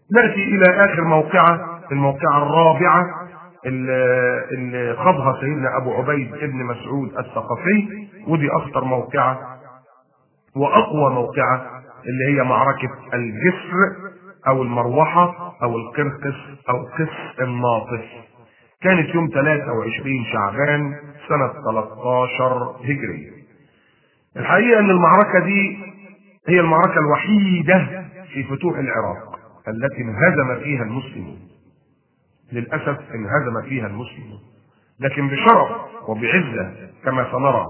نأتي إلى آخر موقعة الموقعة الرابعة اللي خاضها سيدنا أبو عبيد ابن مسعود الثقفي ودي أخطر موقعة وأقوى موقعة اللي هي معركة الجسر أو المروحة أو القرقس أو قس الناطف كانت يوم 23 شعبان سنة 13 هجري الحقيقة أن المعركة دي هي المعركة الوحيدة في فتوح العراق التي انهزم فيها المسلمون للأسف انهزم فيها المسلمون لكن بشرف وبعزة كما سنرى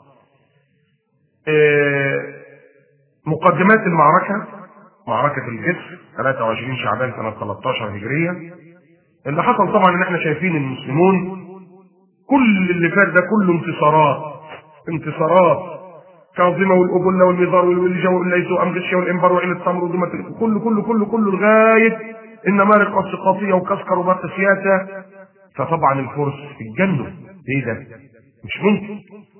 مقدمات المعركة معركة الجسر 23 شعبان سنة 13 هجرية اللي حصل طبعا ان احنا شايفين المسلمون كل اللي فات ده كله انتصارات انتصارات كاظمه والابله والميزار والولجه والليث وامجشيه والانبار وعين التمر ودمة كله كله كله كله لغايه النمارق والسقاطيه وكسكر وبرق سياسه فطبعا الفرس اتجنوا ايه ده؟ مش ممكن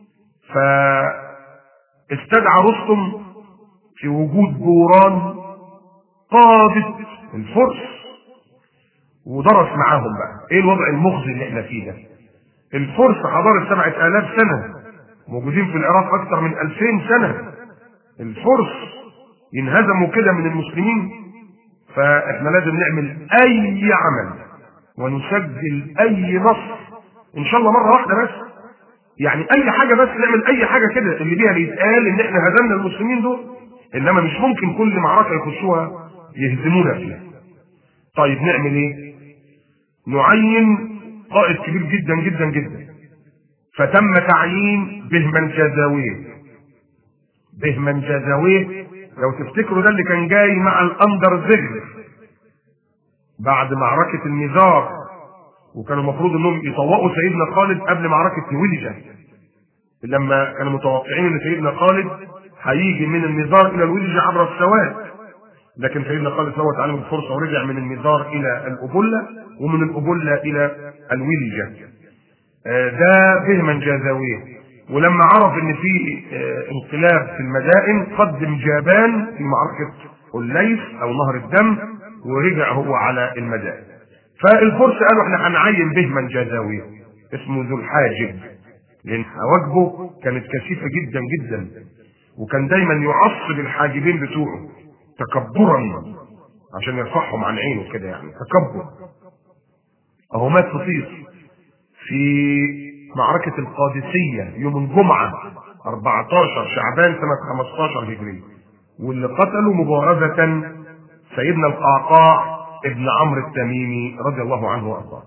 فاستدعى رستم في وجود جوران قادة الفرس ودرس معاهم بقى ايه الوضع المخزي اللي احنا فيه ده الفرس حضارة سبعة آلاف سنة موجودين في العراق أكثر من ألفين سنة الفرس ينهزموا كده من المسلمين فاحنا لازم نعمل أي عمل ونسجل أي نص إن شاء الله مرة واحدة بس يعني أي حاجة بس نعمل أي حاجة كده اللي بيها يتقال إن احنا هزمنا المسلمين دول إنما مش ممكن كل معركة يخشوها يهزمونا فيها طيب نعمل إيه؟ نعين قائد كبير جدا جدا جدا فتم تعيين بهمن جازاويه بهمن جازاويه لو تفتكروا ده اللي كان جاي مع الاندر زغر بعد معركة الميزار وكانوا المفروض انهم يطوقوا سيدنا خالد قبل معركة نويلجة لما كانوا متوقعين ان سيدنا خالد هيجي من الميزار الى الويلجة عبر السواد لكن سيدنا خالد فوت عليهم الفرصة ورجع من الميزار الى الأبلة ومن الأبلة الى الويلجة ده فهما جازاويه ولما عرف ان في انقلاب في المدائن قدم جابان في معركة الليث او نهر الدم ورجع هو على المدائن فالفرس قالوا احنا هنعين بهما جازاويه اسمه ذو الحاجب لان حواجبه كانت كثيفة جدا جدا وكان دايما يعصب الحاجبين بتوعه تكبرا عشان يرفعهم عن عينه كده يعني تكبر اهو مات في طيس في معركة القادسية يوم الجمعة 14 شعبان سنة 15 هجرية واللي قتلوا مبارزة سيدنا القعقاع ابن عمرو التميمي رضي الله عنه وارضاه.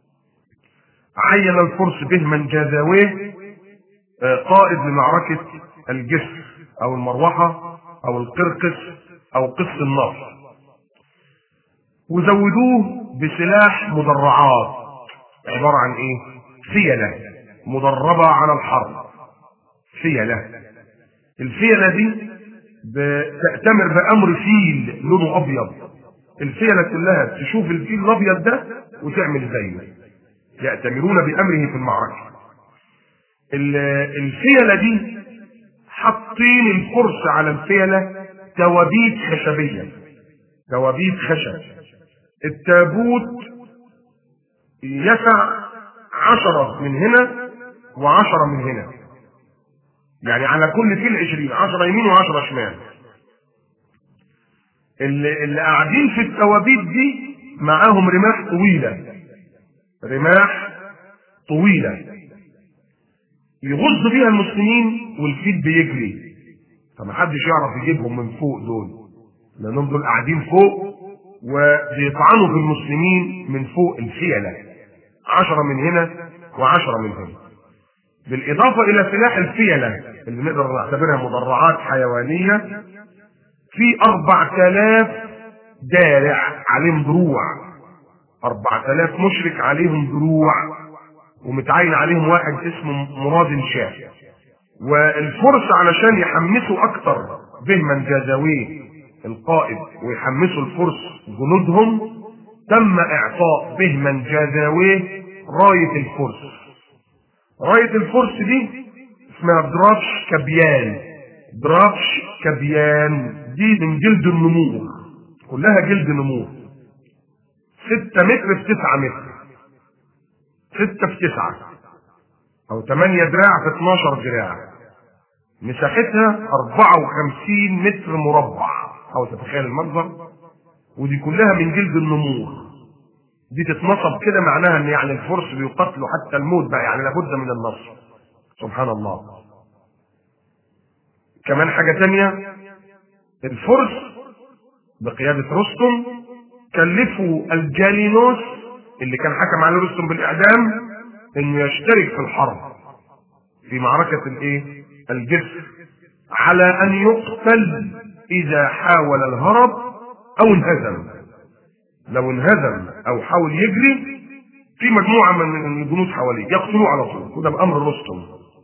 عين الفرس بهما جازاويه قائد لمعركة الجسر أو المروحة أو القرقس أو قس النار وزودوه بسلاح مدرعات عبارة عن ايه فيلة مدربة على الحرب فيلة الفيلة دي بتأتمر بأمر فيل لونه أبيض الفيلة كلها تشوف الفيل الأبيض ده وتعمل زيه يأتمرون بأمره في المعركة الفيلة دي حاطين الفرس على الفيلة توابيت خشبية توابيت خشب التابوت يسع عشرة من هنا وعشرة من هنا يعني على كل فيل عشرين عشرة يمين وعشرة شمال اللي, اللي قاعدين في التوابيت دي معاهم رماح طويلة رماح طويلة يغز بيها المسلمين والفيل بيجري فمحدش يعرف يجيبهم من فوق دول لانهم دول قاعدين فوق وبيطعنوا في المسلمين من فوق الفيلة عشرة من هنا وعشرة من هنا بالإضافة إلى سلاح الفيلة اللي نقدر نعتبرها مدرعات حيوانية في أربع آلاف دارع عليهم دروع أربع آلاف مشرك عليهم دروع ومتعين عليهم واحد اسمه مراد شاه والفرس علشان يحمسوا أكتر بهمن جازاويه القائد ويحمسوا الفرس جنودهم تم اعطاء بهمن جازاويه راية الفرس راية الفرس دي اسمها درافش كبيان درافش كبيان دي من جلد النمور كلها جلد نمور ستة متر في تسعة متر ستة في تسعة أو ثمانية دراع في 12 دراع مساحتها 54 متر مربع أو تتخيل المنظر ودي كلها من جلد النمور دي تتنصب كده معناها ان يعني الفرس بيقتلوا حتى الموت بقى يعني لابد من النصر سبحان الله كمان حاجة تانية الفرس بقيادة رستم كلفوا الجالينوس اللي كان حكم عليه رستم بالإعدام إنه يشترك في الحرب في معركة الإيه؟ الجسر على أن يقتل إذا حاول الهرب أو انهزم لو انهزم أو حاول يجري في مجموعة من الجنود حواليه يقتلوه على طول وده بأمر رستم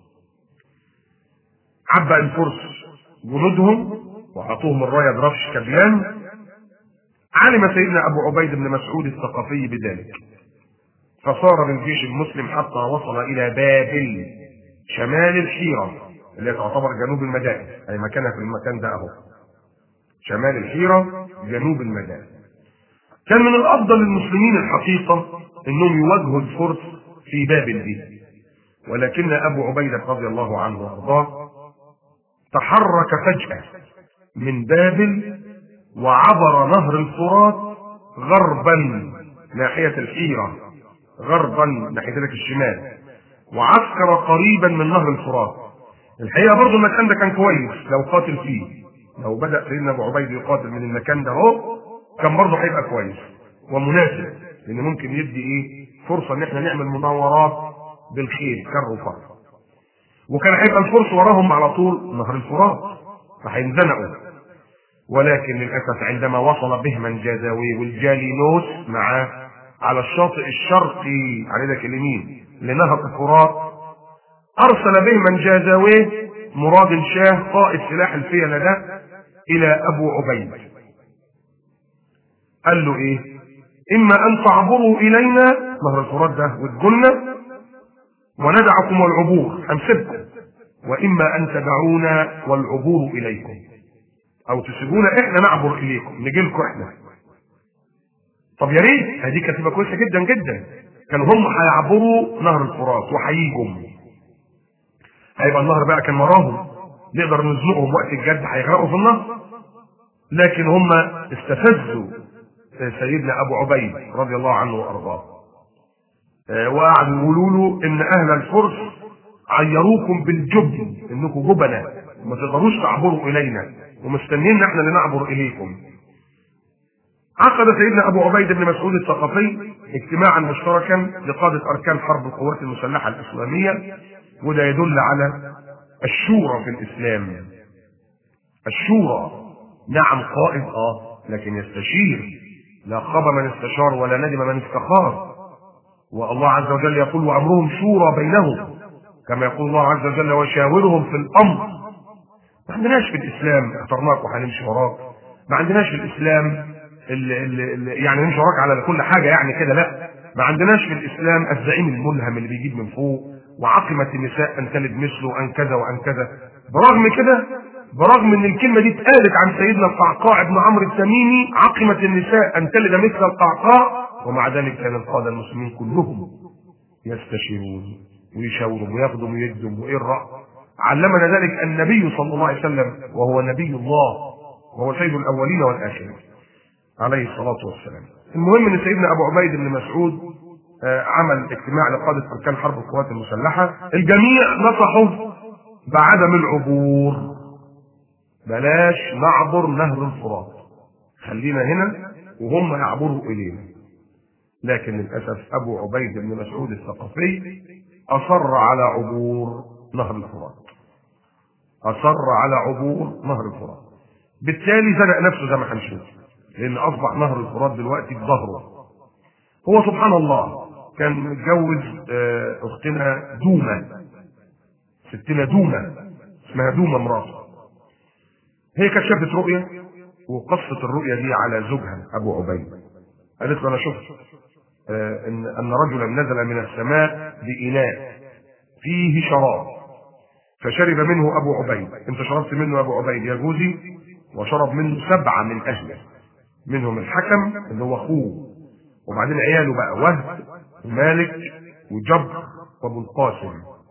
عبأ الفرس جنودهم وأعطوهم الراية برفش كبيان علم سيدنا أبو عبيد بن مسعود الثقفي بذلك فصار بالجيش المسلم حتى وصل إلى بابل شمال الحيرة اللي تعتبر جنوب المدائن أي مكانها في المكان ده أهو شمال الحيرة جنوب المدائن كان من الأفضل للمسلمين الحقيقة أنهم يواجهوا الفرس في بابل دي ولكن أبو عبيدة رضي الله عنه وأرضاه تحرك فجأة من بابل وعبر نهر الفرات غربا ناحية الحيرة غربا ناحية ذلك الشمال وعسكر قريبا من نهر الفرات الحقيقة برضه المكان ده كان كويس لو قاتل فيه لو بدأ سيدنا أبو عبيد يقاتل من المكان ده اهو كان برضه هيبقى كويس ومناسب لأن ممكن يدي إيه فرصة إن إحنا نعمل مناورات بالخير كالرفاق وكان هيبقى الفرس وراهم على طول نهر الفرات فهينزنقوا ولكن للاسف عندما وصل بهم الجازاوي والجالينوس معاه على الشاطئ الشرقي على ذاك اليمين لنهر الفرات ارسل بهم جازاوي مراد شاه قائد سلاح الفيلة ده الى ابو عبيد قال له ايه اما ان تعبروا الينا نهر الفرات ده وتجولنا وندعكم والعبور هنسيبكم واما ان تدعونا والعبور اليكم او تسيبونا احنا نعبر اليكم نجي لكم احنا طب يا ريت هذه كانت تبقى كويسه جدا جدا كانوا هم هيعبروا نهر الفرات وهيجوا هيبقى النهر بقى كان وراهم نقدر نزنقهم وقت الجد هيغرقوا في النهر لكن هم استفزوا سيدنا ابو عبيد رضي الله عنه وارضاه وقعدوا يقولوا له ان اهل الفرس عيروكم بالجبن انكم جبنة وما تقدروش تعبروا الينا ومستنيين احنا اللي نعبر اليكم عقد سيدنا ابو عبيد بن مسعود الثقفي اجتماعا مشتركا لقادة اركان حرب القوات المسلحة الاسلامية وده يدل على الشورى في الاسلام الشورى نعم قائد اه لكن يستشير لا خاب من استشار ولا ندم من استخار والله عز وجل يقول وامرهم شورى بينهم كما يقول الله عز وجل وشاورهم في الامر ما عندناش في الاسلام اخترناك وهنمشي وراك ما عندناش في الاسلام اللي اللي يعني نمشي وراك على كل حاجه يعني كده لا ما عندناش في الاسلام الزعيم الملهم اللي بيجيب من فوق وعقمت النساء ان تلد مثله ان كذا وان كذا برغم كده برغم ان الكلمه دي اتقالت عن سيدنا القعقاع بن عمرو التميمي عقمت النساء ان تلد مثل القعقاع ومع ذلك كان القاده المسلمين كلهم يستشيرون ويشاوروا ويخدم ويكذب وايه الراي علمنا ذلك النبي صلى الله عليه وسلم وهو نبي الله وهو سيد الاولين والاخرين عليه الصلاه والسلام المهم ان سيدنا ابو عبيد بن مسعود عمل اجتماع لقاده اركان حرب القوات المسلحه الجميع نصحوا بعدم العبور بلاش نعبر نهر الفرات خلينا هنا وهم يعبروا الينا لكن للاسف ابو عبيد بن مسعود الثقفي اصر على عبور نهر الفرات اصر على عبور نهر الفرات بالتالي زنق نفسه زي ما هنشوف لان اصبح نهر الفرات دلوقتي في ظهره هو سبحان الله كان متجوز اختنا دومه ستنا دومه اسمها دومه مراته هي كانت شافت رؤيه وقصت الرؤيه دي على زوجها ابو عبيد قالت له انا شفت ان ان رجلا نزل من السماء باناء فيه شراب فشرب منه ابو عبيد انت شربت منه ابو عبيد يا جوزي وشرب منه سبعه من اهله منهم الحكم اللي هو اخوه وبعدين عياله بقى وهب ومالك وجبر وابو القاسم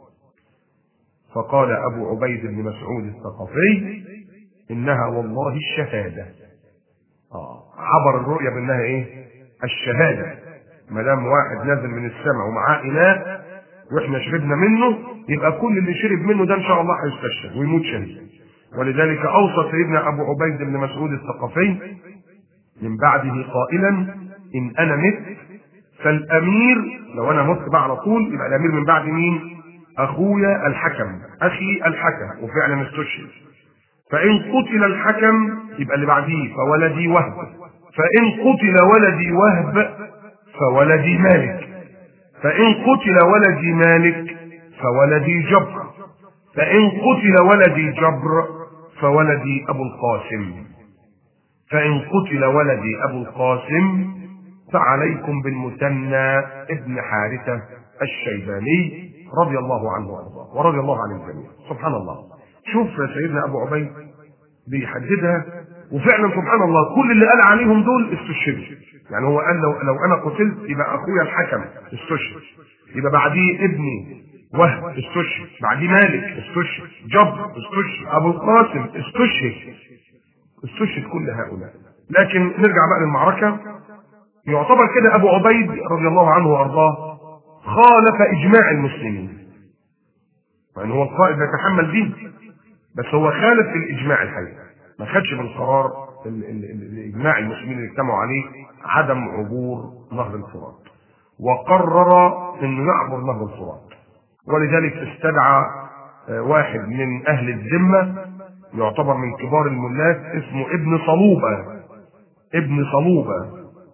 فقال ابو عبيد بن مسعود الثقفي انها والله الشهاده اه عبر الرؤيا بانها ايه الشهاده ما دام واحد نازل من السماء ومعاه اناء واحنا شربنا منه يبقى كل اللي شرب منه ده ان شاء الله هيستشهد ويموت شهيد ولذلك اوصى سيدنا ابو عبيد بن مسعود الثقفي من بعده قائلا ان انا مت فالامير لو انا مت بقى على طول يبقى الامير من بعد مين؟ اخويا الحكم اخي الحكم وفعلا استشهد فان قتل الحكم يبقى اللي بعديه فولدي وهب فان قتل ولدي وهب فولدي مالك فان قتل ولدي مالك فولدي جبر فان قتل ولدي جبر فولدي ابو القاسم فان قتل ولدي ابو القاسم فعليكم بالمثنى ابن حارثه الشيباني رضي الله عنه وارضاه ورضي الله عن الجميع سبحان الله شوف سيدنا ابو عبيد بيحددها وفعلا سبحان الله كل اللي قال عليهم دول استشهدوا يعني هو قال لو, لو انا قتلت يبقى اخويا الحكم استشهد يبقى بعديه ابني وهب استشهد بعديه مالك استشهد جبر استشهد ابو القاسم استشهد استشهد كل هؤلاء لكن نرجع بقى للمعركه يعتبر كده ابو عبيد رضي الله عنه وارضاه خالف اجماع المسلمين يعني هو القائد يتحمل دين بس هو خالف الاجماع الحقيقي ما خدش بالقرار الاجماع المسلمين اللي اجتمعوا عليه عدم عبور نهر الفرات وقرر انه يعبر نهر الفرات ولذلك استدعى واحد من اهل الذمه يعتبر من كبار الملاك اسمه ابن صلوبه ابن صلوبه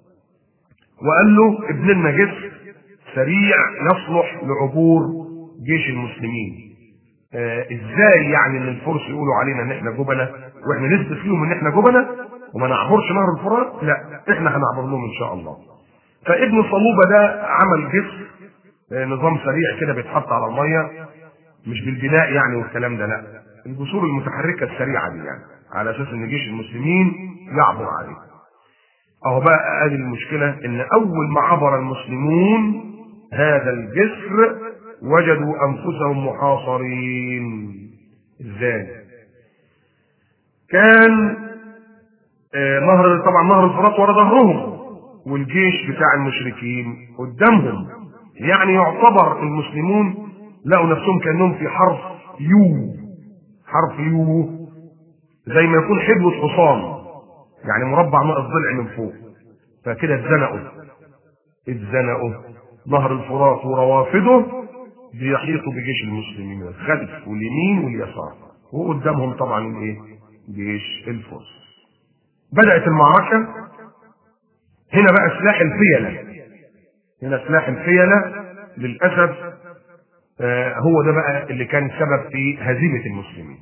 وقال له ابن لنا جسر سريع يصلح لعبور جيش المسلمين آه ازاي يعني ان الفرس يقولوا علينا ان احنا جبنه واحنا نثبت فيهم ان احنا جبنه وما نعبرش نهر الفرات لا احنا هنعبر لهم ان شاء الله فابن صلوبه ده عمل جسر آه نظام سريع كده بيتحط على الميه مش بالبناء يعني والكلام ده لا الجسور المتحركه السريعه دي يعني على اساس ان جيش المسلمين يعبر عليه اهو بقى ادي المشكله ان اول ما عبر المسلمون هذا الجسر وجدوا انفسهم محاصرين ازاي كان آه نهر طبعا نهر الفرات ورا ظهرهم والجيش بتاع المشركين قدامهم يعني يعتبر المسلمون لقوا نفسهم كانهم في حرف يو حرف يو زي ما يكون حبوة حصان يعني مربع ناقص ضلع من فوق فكده اتزنقوا اتزنقوا نهر الفرات وروافده بيحيطوا بجيش المسلمين الخلف واليمين واليسار وقدامهم طبعا الايه جيش الفرس بدأت المعركة هنا بقى سلاح الفيلة هنا سلاح الفيلة للأسف آه هو ده بقى اللي كان سبب في هزيمة المسلمين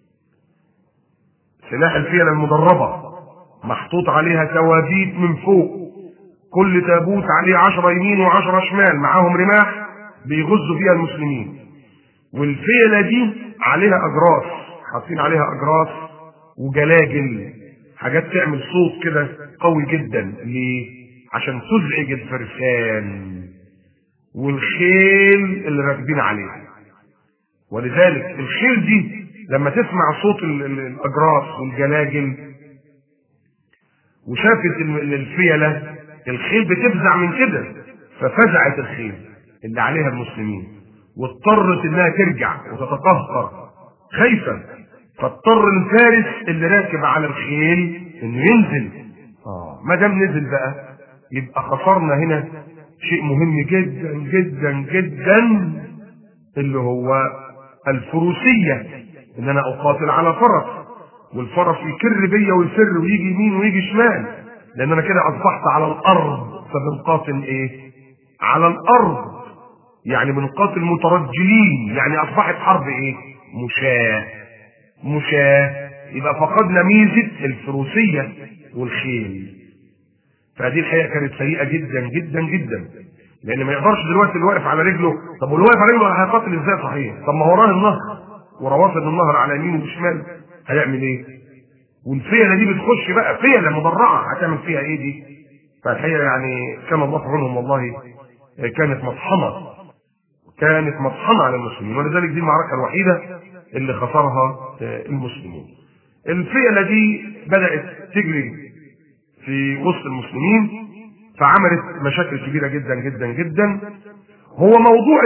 سلاح الفيلة المدربة محطوط عليها توابيت من فوق كل تابوت عليه عشرة يمين وعشرة شمال معاهم رماح بيغزوا فيها المسلمين والفيلة دي عليها أجراس حاطين عليها أجراس وجلاجل حاجات تعمل صوت كده قوي جدا ليه؟ عشان تزعج الفرسان والخيل اللي راكبين عليها ولذلك الخيل دي لما تسمع صوت الأجراس والجلاجل وشافت الفيلة الخيل بتفزع من كده ففزعت الخيل اللي عليها المسلمين واضطرت انها ترجع وتتقهقر خايفه فاضطر الفارس اللي راكب على الخيل انه ينزل اه ما دام نزل بقى يبقى خسرنا هنا شيء مهم جدا جدا جدا اللي هو الفروسيه ان انا اقاتل على فرس والفرس يكر بيا ويفر ويجي يمين ويجي شمال لان انا كده اصبحت على الارض فبنقاتل ايه على الارض يعني بنقاتل مترجلين يعني اصبحت حرب ايه مشاة مشاة يبقى فقدنا ميزة الفروسية والخيل فهذه الحقيقة كانت سيئة جدا جدا جدا لان ما يقدرش دلوقتي اللي واقف على رجله طب واللي واقف على رجله هيقاتل ازاي صحيح طب ما وراه النهر وروافد النهر على يمينه وشمال هيعمل ايه والفيلة دي بتخش بقى فيلة مدرعة هتعمل فيها ايه دي فالحقيقه يعني كان الله في عونهم والله كانت مطحنه كانت مطحنه على المسلمين ولذلك دي المعركه الوحيده اللي خسرها المسلمون. الفئه دي بدات تجري في وسط المسلمين فعملت مشاكل كبيره جدا جدا جدا هو موضوع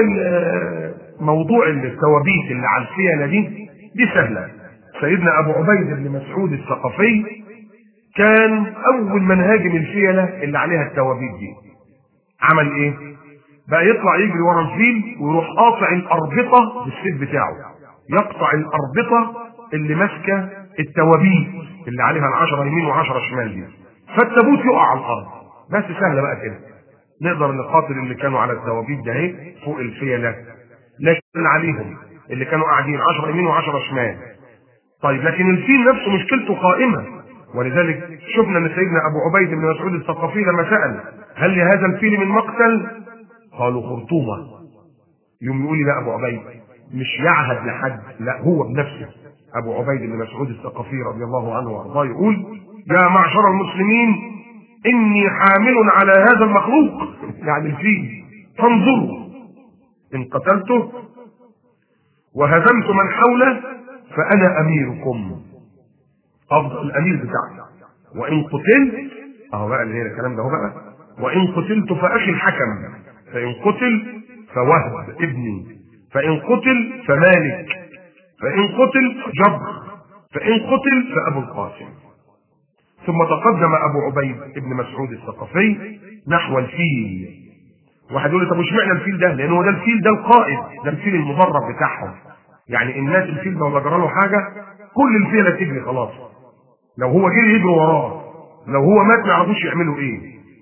موضوع التوابيت اللي على الفيله دي دي سهله سيدنا ابو عبيد بن مسعود الثقفي كان اول من هاجم الفيله اللي عليها التوابيت دي عمل ايه بقى يطلع يجري ورا الفيل ويروح قاطع الاربطه بالسيف بتاعه يقطع الاربطه اللي ماسكه التوابيت اللي عليها العشره يمين وعشره شمال دي فالتابوت يقع على الارض بس سهله بقى كده نقدر نقاتل اللي كانوا على التوابيت ده اهي فوق الفيله لكن عليهم اللي كانوا قاعدين 10 يمين و10 شمال طيب لكن الفيل نفسه مشكلته قائمه ولذلك شفنا ان سيدنا ابو عبيد بن مسعود الثقفي لما سال هل لهذا الفيل من مقتل؟ قالوا خرطومه يوم يقول لي لا ابو عبيد مش يعهد لحد لا هو بنفسه ابو عبيد بن مسعود الثقفي رضي الله عنه وارضاه يقول يا معشر المسلمين اني حامل على هذا المخلوق يعني الفيل فانظروا ان قتلته وهزمت من حوله فانا اميركم افضل الامير بتاعي وان قتلت اهو بقى اللي هي الكلام ده اهو بقى وان قتلت فاخي الحكم فان قتل فوهب ابني فان قتل فمالك فان قتل فجبر فان قتل فابو القاسم ثم تقدم ابو عبيد ابن مسعود الثقفي نحو الفيل واحد يقول لي طب اشمعنى الفيل ده؟ لان هو ده الفيل ده القائد ده الفيل المدرب بتاعهم يعني الناس الفيل لو جرى له حاجه كل الفيله تجري خلاص لو هو جري يجروا وراه لو هو مات ما يعرفوش يعملوا ايه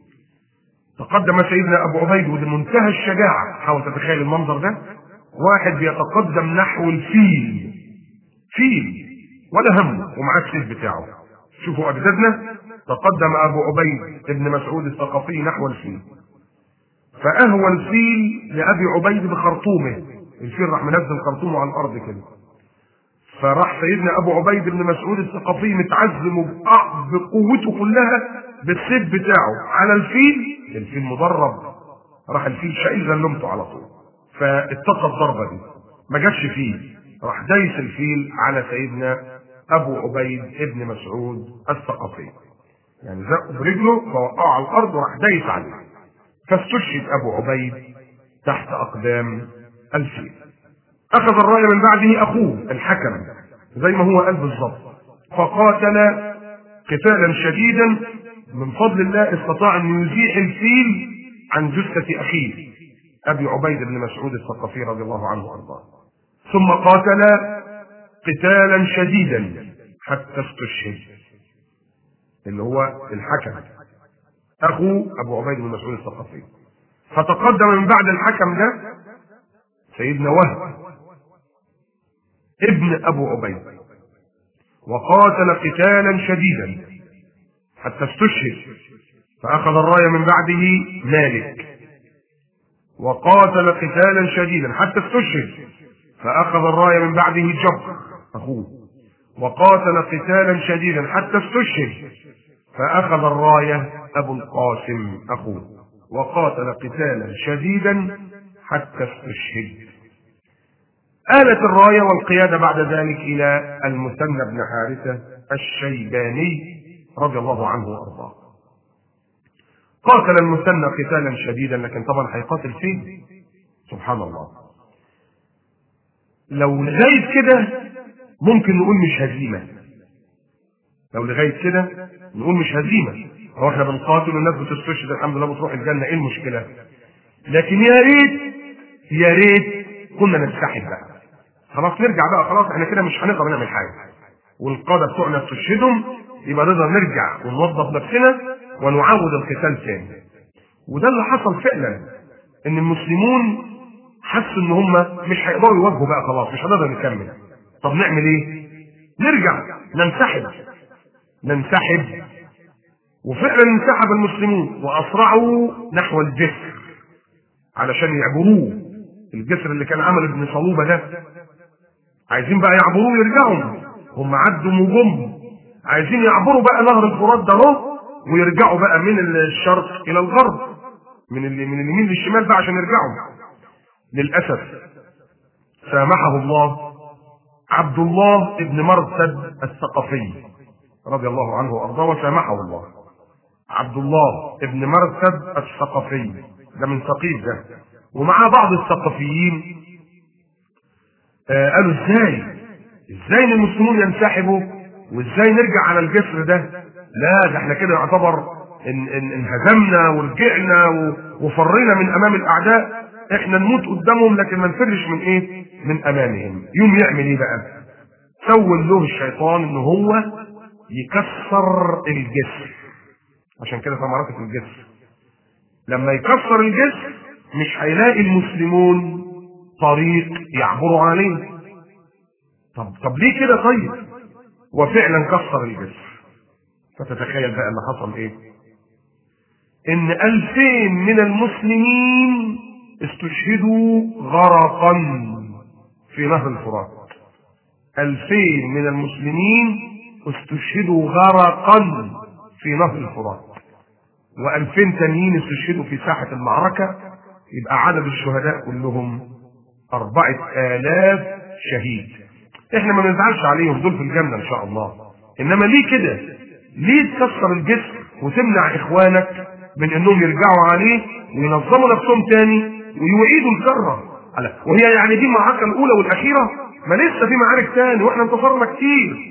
تقدم سيدنا ابو عبيد وبمنتهى الشجاعه حاول تتخيل المنظر ده واحد بيتقدم نحو الفيل فيل ولا همه ومعاه السيف بتاعه شوفوا اجدادنا تقدم ابو عبيد ابن مسعود الثقفي نحو الفيل فاهوى الفيل لابي عبيد بخرطومه الفيل راح منزل خرطومه على الارض كده فراح سيدنا ابو عبيد بن مسعود الثقفي متعزم بقوته كلها بالسيف بتاعه على الفيل الفيل مدرب راح الفيل شايل غلمته على طول فاتقى الضربه دي ما جابش فيل راح دايس الفيل على سيدنا ابو عبيد ابن مسعود الثقفي يعني زقه برجله فوقعه على الارض وراح دايس عليه فاستشهد ابو عبيد تحت اقدام الفيل اخذ الرايه من بعده اخوه الحكم زي ما هو قال بالظبط فقاتل قتالا شديدا من فضل الله استطاع ان يزيح الفيل عن جثه اخيه ابي عبيد بن مسعود الثقفي رضي الله عنه وارضاه ثم قاتل قتالا شديدا حتى استشهد اللي هو الحكم اخو ابو عبيد بن مسعود الثقفي فتقدم من بعد الحكم ده سيدنا وهب ابن ابو عبيد وقاتل قتالا شديدا حتى استشهد فاخذ الرايه من بعده مالك وقاتل قتالا شديدا حتى استشهد فاخذ الرايه من بعده جبر اخوه وقاتل قتالا شديدا حتى استشهد فاخذ الرايه ابو القاسم اخوه وقاتل قتالا شديدا حتى استشهد آلت الراية والقيادة بعد ذلك إلى المثنى بن حارثة الشيباني رضي الله عنه وأرضاه قاتل المثنى قتالا شديدا لكن طبعا هيقاتل فين؟ سبحان الله لو لغاية كده ممكن نقول مش هزيمة لو لغاية كده نقول مش هزيمة هو احنا بنقاتل والناس بتستشهد الحمد لله بتروح الجنة ايه المشكلة؟ لكن يا ريت يا ريت كنا ننسحب بقى خلاص نرجع بقى خلاص احنا كده مش هنقدر نعمل حاجه والقاده بتوعنا استشهدهم يبقى نقدر نرجع ونوظف نفسنا ونعود القتال تاني وده اللي حصل فعلا ان المسلمون حسوا ان هم مش هيقدروا يواجهوا بقى خلاص مش هنقدر نكمل طب نعمل ايه نرجع ننسحب ننسحب وفعلا انسحب المسلمون واسرعوا نحو الجسر علشان يعبروه الجسر اللي كان عمل ابن صلوبه ده عايزين بقى يعبروه ويرجعوا هم عدوا وجم عايزين يعبروا بقى نهر الفرات ده اهو ويرجعوا بقى من الشرق الى الغرب من من اليمين للشمال بقى عشان يرجعوا للاسف سامحه الله عبد الله بن مرثد الثقفي رضي الله عنه وارضاه وسامحه الله عبد الله بن مرثد الثقفي ده من ثقيف ده ومعاه بعض الثقفيين آه قالوا ازاي ازاي ان المسلمون ينسحبوا وازاي نرجع على الجسر ده لا ده احنا كده يعتبر ان ان انهزمنا ورجعنا وفرينا من امام الاعداء احنا نموت قدامهم لكن ما نفرش من ايه من امامهم يوم يعمل ايه بقى سول له الشيطان ان هو يكسر الجسر عشان كده ثمرات الجسر لما يكسر الجسر مش هيلاقي المسلمون طريق يعبروا عليه طب طب ليه كده طيب وفعلا كسر الجسر فتتخيل بقى اللي حصل ايه ان الفين من المسلمين استشهدوا غرقا في نهر الفرات الفين من المسلمين استشهدوا غرقا في نهر الفرات والفين تانيين استشهدوا في ساحة المعركة يبقى عدد الشهداء كلهم أربعة آلاف شهيد احنا ما نزعلش عليهم دول في الجنة ان شاء الله انما ليه كده ليه تكسر الجسر وتمنع اخوانك من انهم يرجعوا عليه وينظموا نفسهم تاني ويعيدوا الكرة وهي يعني دي المعركة الاولى والاخيرة ما لسه في معارك تاني واحنا انتصرنا كتير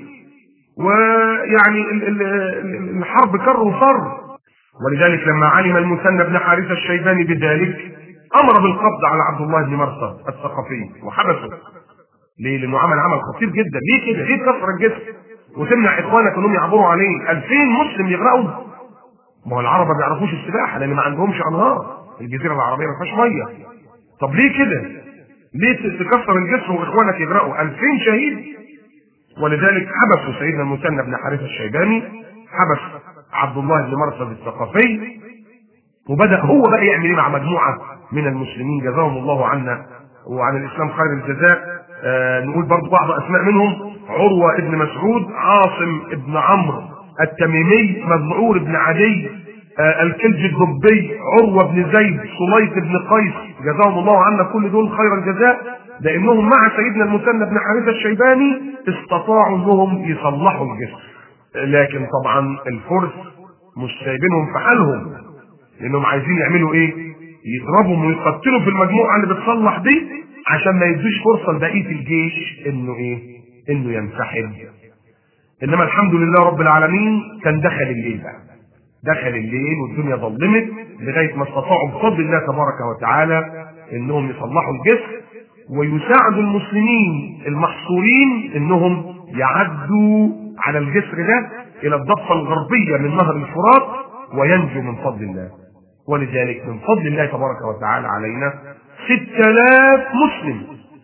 ويعني الحرب كر وفر ولذلك لما علم المثنى بن حارثة الشيباني بذلك امر بالقبض على عبد الله بن مرصد الثقفي وحبسه ليه؟ لانه عمل عمل خطير جدا، ليه كده؟ ليه تكسر الجسر؟ وتمنع اخوانك انهم يعبروا عليه، 2000 مسلم يغرقوا؟ ما هو العرب ما بيعرفوش السباحه لان ما عندهمش انهار، الجزيره العربيه ما فيهاش ميه. طب ليه كده؟ ليه تكسر الجسر واخوانك يغرقوا؟ 2000 شهيد؟ ولذلك حبسوا سيدنا المثنى بن حارثه الشيباني، حبس عبد الله بن مرصد الثقفي وبدا هو بقى يعمل ايه مع مجموعه من المسلمين جزاهم الله عنا وعن الاسلام خير الجزاء آه نقول برضو بعض اسماء منهم عروه ابن مسعود عاصم ابن عمرو التميمي مذعور بن عدي آه الكلج الضبي عروه بن زيد سليط بن قيس جزاهم الله عنا كل دول خير الجزاء لانهم مع سيدنا المثنى بن حارثه الشيباني استطاعوا انهم يصلحوا الجسر لكن طبعا الفرس مش سايبينهم في حالهم لانهم عايزين يعملوا ايه يضربهم ويقتلوا في المجموعه اللي بتصلح دي عشان ما يدوش فرصه لبقيه الجيش انه ايه انه ينسحب انما الحمد لله رب العالمين كان دخل الليل بقى دخل الليل والدنيا ظلمت لغايه ما استطاعوا بفضل الله تبارك وتعالى انهم يصلحوا الجسر ويساعدوا المسلمين المحصورين انهم يعدوا على الجسر ده الى الضفه الغربيه من نهر الفرات وينجو من فضل الله ولذلك من فضل الله تبارك وتعالى علينا ستة آلاف مسلم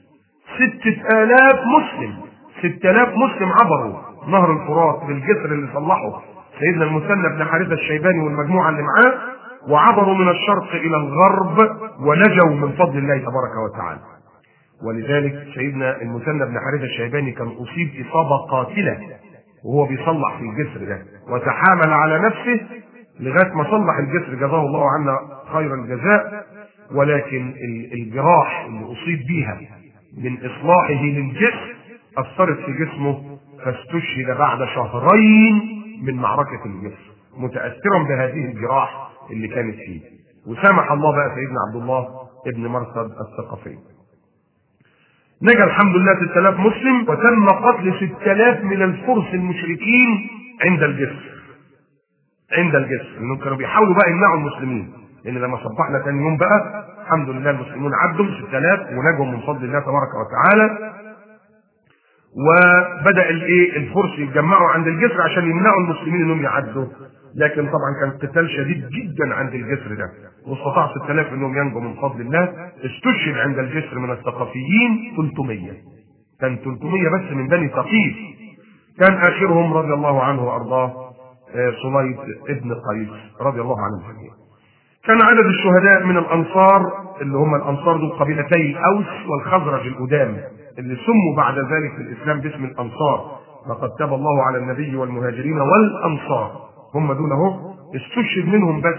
ستة آلاف مسلم ستة آلاف مسلم عبروا نهر الفرات بالجسر اللي صلحه سيدنا المثنى بن حارثة الشيباني والمجموعة اللي معاه وعبروا من الشرق إلى الغرب ونجوا من فضل الله تبارك وتعالى ولذلك سيدنا المثنى بن حارثة الشيباني كان أصيب إصابة قاتلة وهو بيصلح في الجسر ده وتحامل على نفسه لغايه ما صلح الجسر جزاه الله عنا خير الجزاء ولكن الجراح اللي اصيب بيها من اصلاحه للجسر اثرت في جسمه فاستشهد بعد شهرين من معركه الجسر متاثرا بهذه الجراح اللي كانت فيه وسامح الله بقى سيدنا عبد الله ابن مرصد الثقفي نجا الحمد لله 6000 مسلم وتم قتل 6000 من الفرس المشركين عند الجسر عند الجسر انهم كانوا بيحاولوا بقى يمنعوا المسلمين لان لما صبحنا ثاني يوم بقى الحمد لله المسلمون عدوا 6000 ونجوا من فضل الله تبارك وتعالى وبدا الايه الفرس يتجمعوا عند الجسر عشان يمنعوا المسلمين انهم يعدوا لكن طبعا كان قتال شديد جدا عند الجسر ده واستطاع 6000 انهم ينجوا من فضل الله استشهد عند الجسر من الثقفيين 300 كان 300 بس من بني ثقيف كان اخرهم رضي الله عنه وارضاه سليط ابن قيس رضي الله عنه الجميع كان عدد الشهداء من الانصار اللي هم الانصار دول قبيلتي الاوس والخزرج القدام اللي سموا بعد ذلك في الاسلام باسم الانصار لقد تاب الله على النبي والمهاجرين والانصار هم دول اهو استشهد منهم بس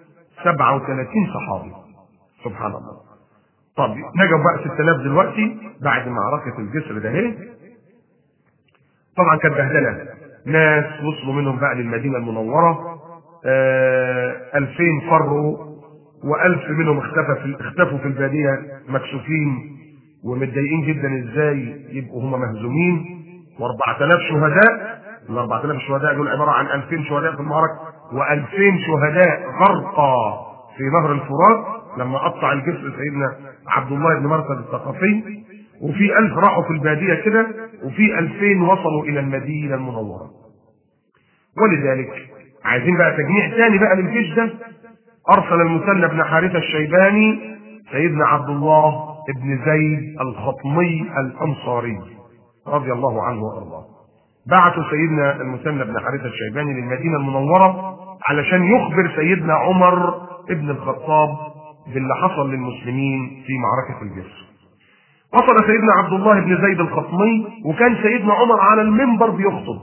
37 صحابي سبحان الله طب نجوا بقى 6000 دلوقتي بعد معركة الجسر ده اهي طبعا كانت بهدلة ناس وصلوا منهم بقى للمدينة المنورة آه 2000 فروا و1000 منهم اختفى في اختفوا في البادية مكشوفين ومتضايقين جدا ازاي يبقوا هم مهزومين و4000 شهداء ال 4000 شهداء دول عباره عن 2000 شهداء في المعركه و2000 شهداء غرقى في نهر الفرات لما قطع الجسر سيدنا عبد الله بن مرثد الثقفي وفي 1000 راحوا في الباديه كده وفي 2000 وصلوا الى المدينه المنوره. ولذلك عايزين بقى تجميع ثاني بقى للجيش ده ارسل المثنى بن حارثه الشيباني سيدنا عبد الله بن زيد الخطمي الانصاري رضي الله عنه وارضاه. بعثوا سيدنا المثنى بن حارثه الشيباني للمدينه المنوره علشان يخبر سيدنا عمر ابن الخطاب باللي حصل للمسلمين في معركه الجسر. وصل سيدنا عبد الله بن زيد الخطمي وكان سيدنا عمر على المنبر بيخطب.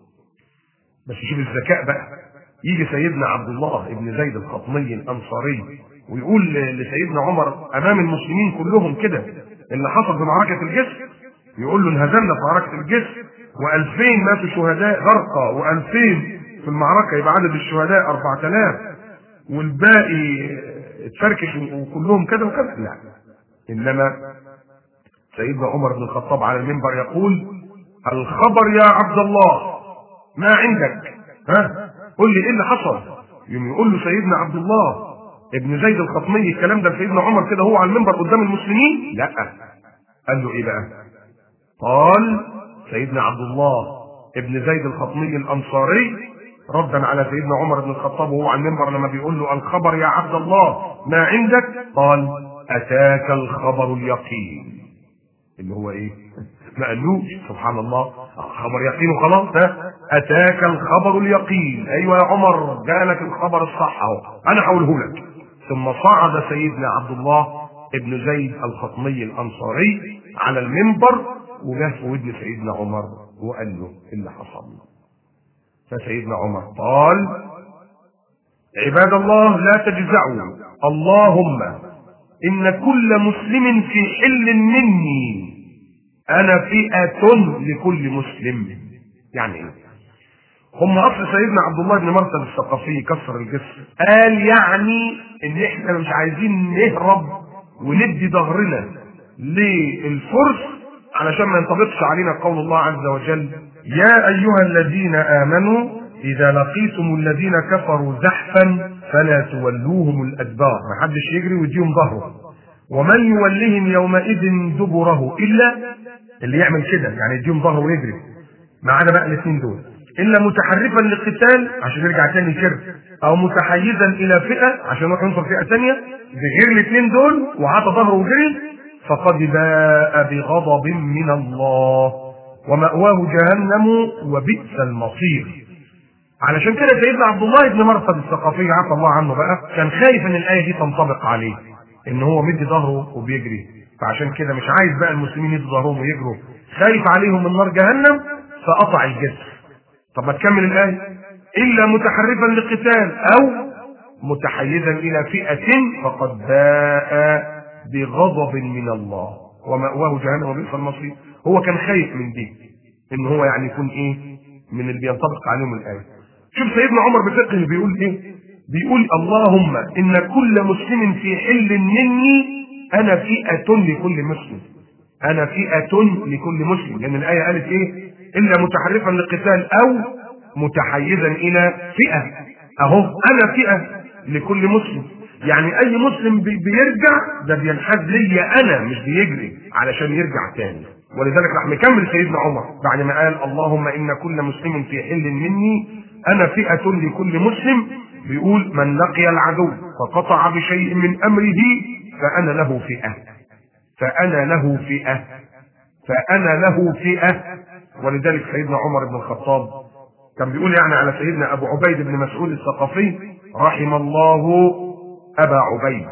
بس شوف الذكاء بقى يجي سيدنا عبد الله بن زيد الخطمي الانصاري ويقول لسيدنا عمر امام المسلمين كلهم كده اللي حصل في معركه الجسر يقول له انهزمنا في معركه الجسر و2000 ماتوا شهداء غرقى و2000 في المعركه يبقى عدد الشهداء 4000 والباقي اتفركش وكلهم كذا وكذا لا انما سيدنا عمر بن الخطاب على المنبر يقول الخبر يا عبد الله ما عندك ها قل لي ايه اللي حصل يوم يقول له سيدنا عبد الله ابن زيد الخطمي الكلام ده لسيدنا عمر كده هو على المنبر قدام المسلمين لا قال له ايه بقى قال سيدنا عبد الله ابن زيد الخطمي الانصاري ردا على سيدنا عمر بن الخطاب وهو على المنبر لما بيقول له الخبر يا عبد الله ما عندك قال اتاك الخبر اليقين اللي هو ايه ما قالوش سبحان الله خبر يقين وخلاص ها اتاك الخبر اليقين ايوه يا عمر جالك الخبر الصح اهو انا هقوله لك ثم صعد سيدنا عبد الله ابن زيد الخطمي الانصاري على المنبر وجه في ودن سيدنا عمر وقال له اللي حصل فسيدنا عمر قال عباد الله لا تجزعوا اللهم ان كل مسلم في حل مني انا فئه لكل مسلم يعني ايه هم اصل سيدنا عبد الله بن مرثد الثقفي كسر الجسر قال يعني ان احنا مش عايزين نهرب وندي ظهرنا للفرس علشان ما ينطبقش علينا قول الله عز وجل يا ايها الذين امنوا اذا لقيتم الذين كفروا زحفا فلا تولوهم الادبار ما حدش يجري ويديهم ظهره ومن يولهم يومئذ دبره الا اللي يعمل كده يعني يديهم ظهره ويجري ما عدا بقى الاثنين دول الا متحرفا للقتال عشان يرجع تاني كده او متحيزا الى فئه عشان يروح ينصر فئه ثانيه بغير الاثنين دول وعطى ظهره وجري فقد باء بغضب من الله ومأواه جهنم وبئس المصير علشان كده سيدنا عبد الله بن مرثد الثقفي عفى الله عنه بقى كان خايف ان الايه دي تنطبق عليه ان هو مدي ظهره وبيجري فعشان كده مش عايز بقى المسلمين يدوا ظهرهم ويجروا خايف عليهم من نار جهنم فقطع الجسر طب ما تكمل الايه الا متحرفا لقتال او متحيزا الى فئه فقد باء بغضب من الله ومأواه جهنم وبئس المصير هو كان خايف من دي ان هو يعني يكون ايه من اللي بينطبق عليهم الايه شوف سيدنا عمر بفقه بيقول ايه بيقول اللهم ان كل مسلم في حل مني انا فئه لكل مسلم انا فئه لكل مسلم لان الايه قالت ايه الا متحرفا للقتال او متحيزا الى فئه اهو انا فئه لكل مسلم يعني اي مسلم بي بيرجع ده بينحاز ليا انا مش بيجري علشان يرجع تاني ولذلك راح مكمل سيدنا عمر بعد ما قال اللهم ان كل مسلم في حل مني انا فئه لكل مسلم بيقول من لقي العدو فقطع بشيء من امره فانا له فئه فانا له فئه فانا له فئه ولذلك سيدنا عمر بن الخطاب كان بيقول يعني على سيدنا ابو عبيد بن مسعود الثقفي رحم الله ابا عبيد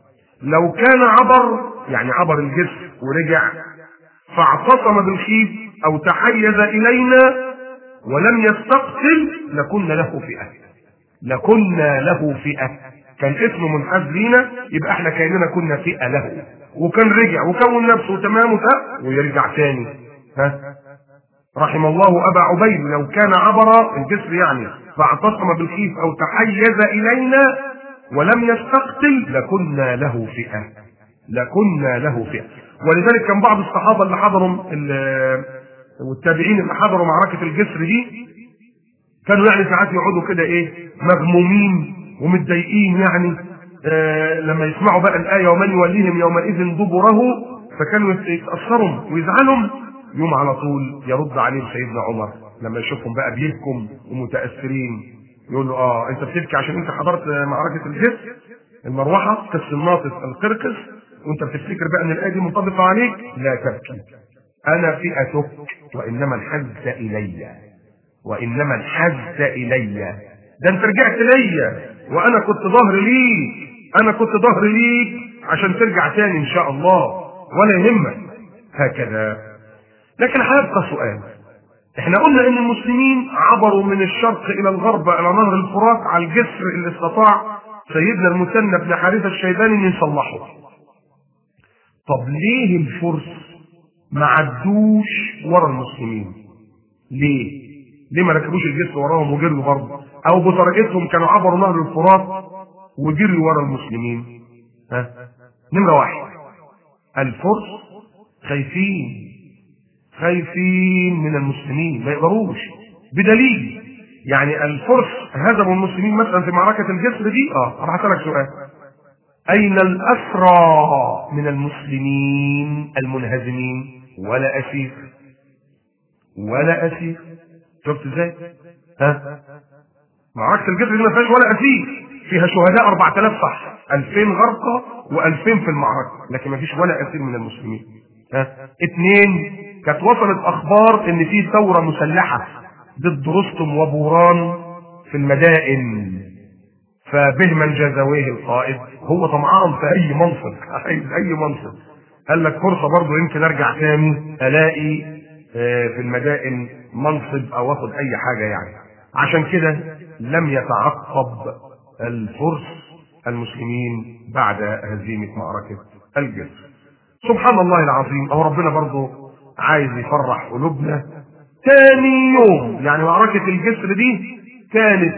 لو كان عبر يعني عبر الجسر ورجع فاعتصم بالخيف او تحيز الينا ولم يستقتل لكنا له فئه لكنا له فئة كان اسمه منحاز لينا يبقى احنا كأننا كنا فئة له وكان رجع وكون نفسه تمام وتمام ويرجع تاني ها رحم الله ابا عبيد لو كان عبر الجسر يعني فاعتصم بالخيف او تحيز الينا ولم يستقتل لكنا له فئه لكنا له فئه ولذلك كان بعض الصحابه اللي حضروا والتابعين اللي حضروا معركه الجسر دي كانوا يعني ساعات يقعدوا كده ايه مغمومين ومتضايقين يعني آه لما يسمعوا بقى الايه ومن يوليهم يومئذ دبره فكانوا يتاثروا ويزعلوا يوم على طول يرد عليهم سيدنا عمر لما يشوفهم بقى بيبكم ومتاثرين يقول له اه انت بتبكي عشان انت حضرت معركه الجسر المروحه قس الناطس القرقس وانت بتفتكر بقى ان الايه دي منطبقه عليك لا تبكي انا فئتك وانما انحز الي وانما انحز الي ده انت رجعت ليا وانا كنت ظهر ليك انا كنت ظهر ليك عشان ترجع تاني ان شاء الله ولا يهمك هكذا لكن هيبقى سؤال احنا قلنا ان المسلمين عبروا من الشرق الى الغرب الى نهر الفرات على الجسر اللي استطاع سيدنا المثنى بن حارثه الشيباني ان يصلحه طب ليه الفرس ما عدوش ورا المسلمين ليه ليه ما ركبوش الجسر وراهم وجروا برضه او بطريقتهم كانوا عبروا نهر الفرات وجروا ورا المسلمين ها نمره واحد الفرس خايفين خايفين من المسلمين ما يقدروش بدليل يعني الفرس هزموا المسلمين مثلا في معركة الجسر دي اه راح اسألك سؤال أين الأسرى من المسلمين المنهزمين ولا أسير ولا أسير شفت ازاي؟ ها؟ معركة الجسر دي ما فيهاش ولا أسير فيها شهداء 4000 صح 2000 غرقى و2000 في المعركة لكن ما فيش ولا أسير من المسلمين ها؟ اثنين كانت وصلت اخبار ان في ثوره مسلحه ضد رستم وبوران في المدائن فبهما جزاويه القائد هو طمعان في اي منصب عايز اي منصب قال لك فرصه برضه يمكن ارجع تاني الاقي في المدائن منصب او اخد اي حاجه يعني عشان كده لم يتعقب الفرس المسلمين بعد هزيمه معركه الجسر سبحان الله العظيم او ربنا برضه عايز يفرح قلوبنا تاني يوم يعني معركة الجسر دي كانت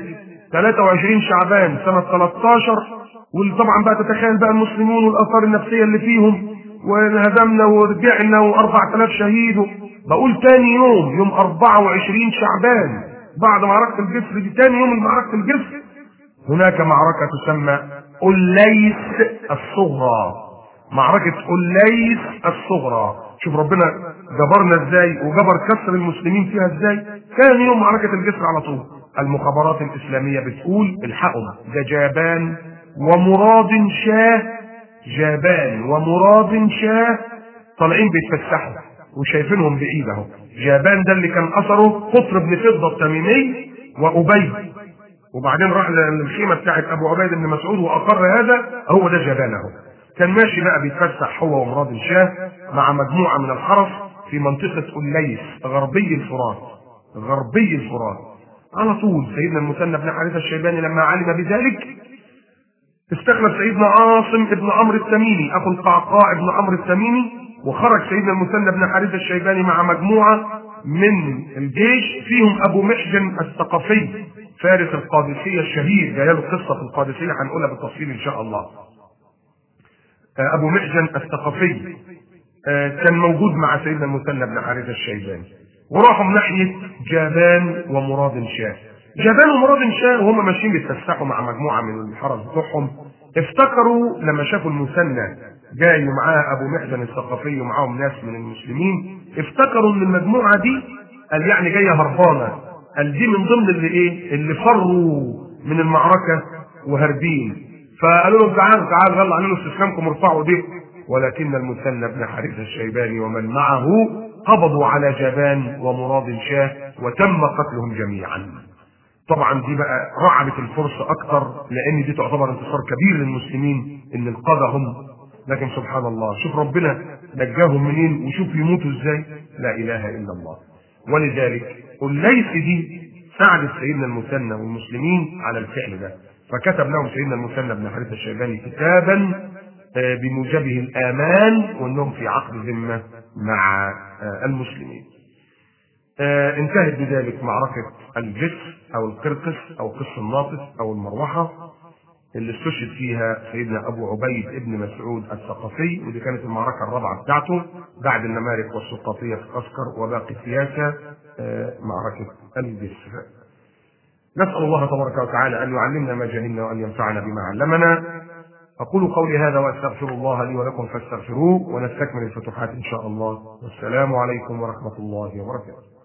23 شعبان سنة 13 وطبعا بقى تتخيل بقى المسلمون والآثار النفسية اللي فيهم وانهزمنا ورجعنا و4000 شهيد بقول تاني يوم يوم 24 شعبان بعد معركة الجسر دي تاني يوم معركة الجسر هناك معركة تسمى الليث الصغرى معركة الليث الصغرى شوف ربنا جبرنا ازاي وجبر كسر المسلمين فيها ازاي كان يوم معركة الجسر على طول المخابرات الإسلامية بتقول الحقهم ده جابان ومراد شاه جابان ومراد شاه طالعين بيتفسحوا وشايفينهم بعيد اهو جابان ده اللي كان اثره قطر بن فضة التميمي وأبي وبعدين راح للخيمة بتاعت أبو عبيد بن مسعود وأقر هذا هو ده جابان اهو كان ماشي بقى بيتفسح هو ومراد الشاه مع مجموعة من الحرس في منطقة الليث غربي الفرات غربي الفرات على طول سيدنا المثنى بن حارثة الشيباني لما علم بذلك استخلف سيدنا عاصم بن عمرو التميمي اخو القعقاع بن عمرو التميمي وخرج سيدنا المثنى بن حارثة الشيباني مع مجموعة من الجيش فيهم ابو محجن الثقفي فارس القادسية الشهير جايه له قصة في القادسية هنقولها بالتفصيل ان شاء الله ابو محجن الثقفي كان موجود مع سيدنا المثنى بن حارثه الشيباني وراحوا من ناحيه جابان ومراد شاه جابان ومراد شاه وهم ماشيين بيتفسحوا مع مجموعه من الحرس بتوعهم افتكروا لما شافوا المثنى جاي ومعاه ابو محزن الثقفي ومعاهم ناس من المسلمين افتكروا ان المجموعه دي قال يعني جايه هربانه قال دي من ضمن اللي ايه اللي فروا من المعركه وهربين فقالوا لهم تعالوا تعالوا يلا اعملوا استسلامكم وارفعوا دي ولكن المثنى بن حارثه الشيباني ومن معه قبضوا على جبان ومراد شاه وتم قتلهم جميعا طبعا دي بقى رعبت الفرس اكتر لان دي تعتبر انتصار كبير للمسلمين ان انقذهم لكن سبحان الله شوف ربنا نجاهم منين وشوف يموتوا ازاي لا اله الا الله ولذلك الليث دي ساعدت سيدنا المثنى والمسلمين على الفعل ده فكتب لهم سيدنا المثنى بن حارثه الشيباني كتابا بموجبه الامان وانهم في عقد ذمه مع المسلمين. انتهت بذلك معركه الجسر او القرقس او قس الناطس او المروحه اللي استشهد فيها سيدنا ابو عبيد ابن مسعود الثقفي ودي كانت المعركه الرابعه بتاعته بعد النمارق والسقاطيه في قسكر وباقي سياسه معركه الجسر. نسال الله تبارك وتعالى ان يعلمنا ما جهلنا وان ينفعنا بما علمنا. اقول قولي هذا واستغفر الله لي ولكم فاستغفروه ونستكمل الفتوحات ان شاء الله والسلام عليكم ورحمه الله وبركاته.